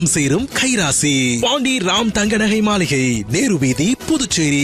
சேரும் கைராசி பாண்டி ராம் தங்க நகை மாளிகை நேரு வீதி புதுச்சேரி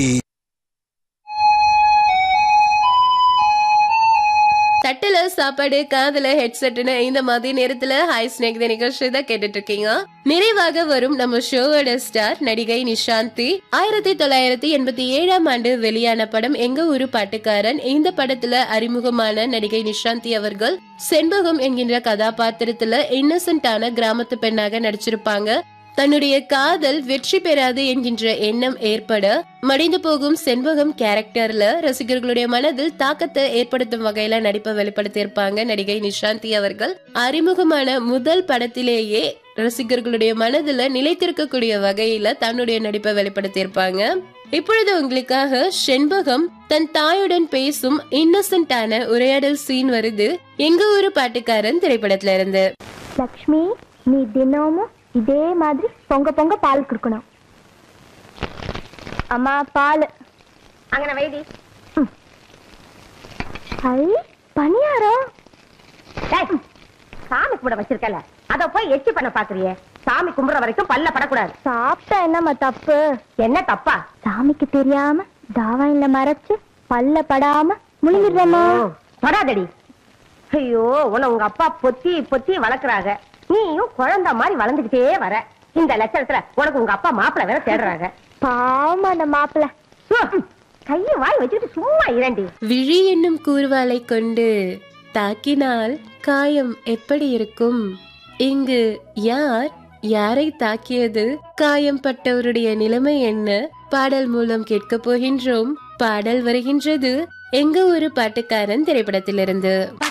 தட்டுல சாப்பாடு காதுல ஹெட்செட்னு இந்த மாதிரி நேரத்துல ஹாய் ஸ்னேக் நிகழ்ச்சி தான் கேட்டுட்டு இருக்கீங்க நிறைவாக வரும் நம்ம ஷோவோட ஸ்டார் நடிகை நிஷாந்தி ஆயிரத்தி தொள்ளாயிரத்தி எண்பத்தி ஏழாம் ஆண்டு வெளியான படம் எங்க ஊரு பாட்டுக்காரன் இந்த படத்துல அறிமுகமான நடிகை நிஷாந்தி அவர்கள் செண்பகம் என்கின்ற கதாபாத்திரத்துல இன்னசென்டான கிராமத்து பெண்ணாக நடிச்சிருப்பாங்க தன்னுடைய காதல் வெற்றி பெறாது என்கின்ற எண்ணம் ஏற்பட மடிந்து போகும் செண்பகம் கேரக்டர்ல ரசிகர்களுடைய மனதில் தாக்கத்தை ஏற்படுத்தும் வகையில நடிப்பை வெளிப்படுத்தியிருப்பாங்க நடிகை நிஷாந்தி அவர்கள் அறிமுகமான முதல் படத்திலேயே ரசிகர்களுடைய மனதுல நிலைத்திருக்கக்கூடிய வகையில தன்னுடைய நடிப்பை வெளிப்படுத்தியிருப்பாங்க இப்பொழுது உங்களுக்காக செண்பகம் தன் தாயுடன் பேசும் இன்னசென்டான உரையாடல் சீன் வருது எங்க ஊரு பாட்டுக்காரன் திரைப்படத்துல இருந்து லக்ஷ்மி நீ தினமும் இதே மாதிரி பொங்க பொங்க பால் கொடுக்கணும் அம்மா பால் அங்கன வைடி ஐ பணியாரம் டேய், சாமி கும்பிட வச்சிருக்கல அத போய் எச்சி பண்ண பாக்குறியே சாமி கும்பிடுற வரைக்கும் பல்ல படக்கூடாது சாப்பிட்டா என்னம்மா தப்பு என்ன தப்பா சாமிக்கு தெரியாம தாவாயில மறைச்சு பல்ல படாம முழுங்கிடுறேம்மா ஓ, தொடாதடி ஐயோ உன்னை உங்க அப்பா பொத்தி பொத்தி வளர்க்கறாங்க நீயும் குழந்தை மாதிரி வளர்ந்துகிட்டே வர இந்த லட்சணத்துல உனக்கு உங்க அப்பா மாப்பிள்ளை வேற தேடுறாங்க பாவமா அந்த மாப்பிள்ள கையை வாய் வச்சுட்டு சும்மா இரண்டி விழி என்னும் கூர்வாலை கொண்டு தாக்கினால் காயம் எப்படி இருக்கும் இங்கு யார் யாரை தாக்கியது காயம் பட்டவருடைய நிலைமை என்ன பாடல் மூலம் கேட்க போகின்றோம் பாடல் வருகின்றது எங்க ஒரு பாட்டுக்காரன் திரைப்படத்திலிருந்து